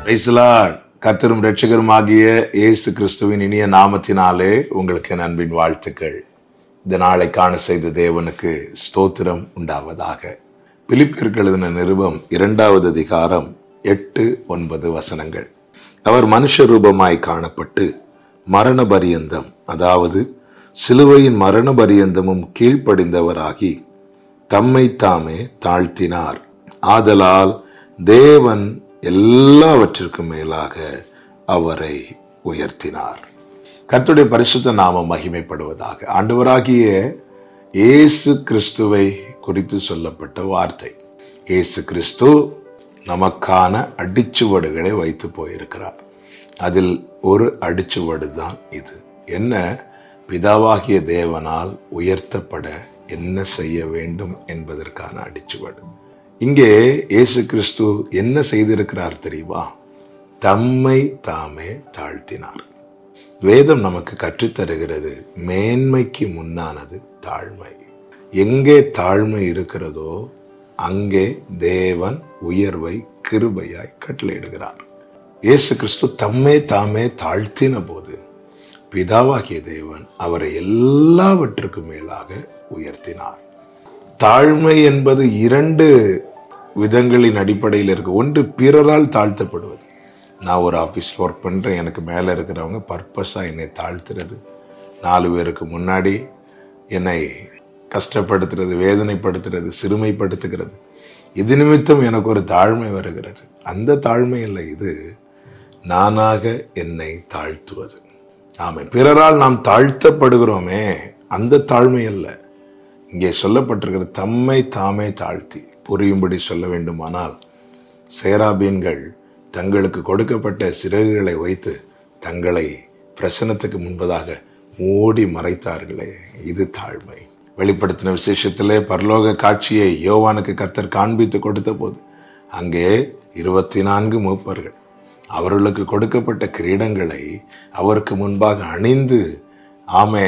பிரைஸ்லாட் கர்த்தரும் ரட்சகருமாகிய இயேசு கிறிஸ்துவின் இனிய நாமத்தினாலே உங்களுக்கு என் அன்பின் வாழ்த்துக்கள் இந்த நாளை காண செய்த தேவனுக்கு ஸ்தோத்திரம் உண்டாவதாக பிலிப்பியருக்கு எழுதின நிருபம் இரண்டாவது அதிகாரம் எட்டு ஒன்பது வசனங்கள் அவர் மனுஷ ரூபமாய் காணப்பட்டு மரண பரியந்தம் அதாவது சிலுவையின் மரண பரியந்தமும் கீழ்ப்படிந்தவராகி தம்மை தாமே தாழ்த்தினார் ஆதலால் தேவன் எல்லாவற்றிற்கும் மேலாக அவரை உயர்த்தினார் கர்த்தருடைய பரிசுத்த நாமம் மகிமைப்படுவதாக ஆண்டவராகிய இயேசு கிறிஸ்துவை குறித்து சொல்லப்பட்ட வார்த்தை இயேசு கிறிஸ்து நமக்கான அடிச்சுவடுகளை வைத்து போயிருக்கிறார் அதில் ஒரு அடிச்சுவடு தான் இது என்ன பிதாவாகிய தேவனால் உயர்த்தப்பட என்ன செய்ய வேண்டும் என்பதற்கான அடிச்சுவடு இங்கே இயேசு கிறிஸ்து என்ன செய்திருக்கிறார் தெரியுமா தம்மை தாமே தாழ்த்தினார் வேதம் நமக்கு கற்றுத்தருகிறது மேன்மைக்கு முன்னானது தாழ்மை எங்கே தாழ்மை இருக்கிறதோ அங்கே தேவன் உயர்வை கிருபையாய் கட்டளையிடுகிறார் இயேசு கிறிஸ்து தம்மே தாமே தாழ்த்தின போது பிதாவாகிய தேவன் அவரை எல்லாவற்றுக்கும் மேலாக உயர்த்தினார் தாழ்மை என்பது இரண்டு விதங்களின் அடிப்படையில் இருக்கு ஒன்று பிறரால் தாழ்த்தப்படுவது நான் ஒரு ஆஃபீஸில் ஒர்க் பண்ணுறேன் எனக்கு மேலே இருக்கிறவங்க பர்பஸாக என்னை தாழ்த்துறது நாலு பேருக்கு முன்னாடி என்னை கஷ்டப்படுத்துறது வேதனைப்படுத்துறது சிறுமைப்படுத்துகிறது இது நிமித்தம் எனக்கு ஒரு தாழ்மை வருகிறது அந்த தாழ்மை இல்லை இது நானாக என்னை தாழ்த்துவது ஆமை பிறரால் நாம் தாழ்த்தப்படுகிறோமே அந்த தாழ்மை அல்ல இங்கே சொல்லப்பட்டிருக்கிற தம்மை தாமே தாழ்த்தி புரியும்படி சொல்ல வேண்டுமானால் சேராபீன்கள் தங்களுக்கு கொடுக்கப்பட்ட சிறகுகளை வைத்து தங்களை பிரசனத்துக்கு முன்பதாக மூடி மறைத்தார்களே இது தாழ்மை வெளிப்படுத்தின விசேஷத்திலே பரலோக காட்சியை யோவானுக்கு கர்த்தர் காண்பித்து கொடுத்த போது அங்கே இருபத்தி நான்கு மூப்பர்கள் அவர்களுக்கு கொடுக்கப்பட்ட கிரீடங்களை அவருக்கு முன்பாக அணிந்து ஆமே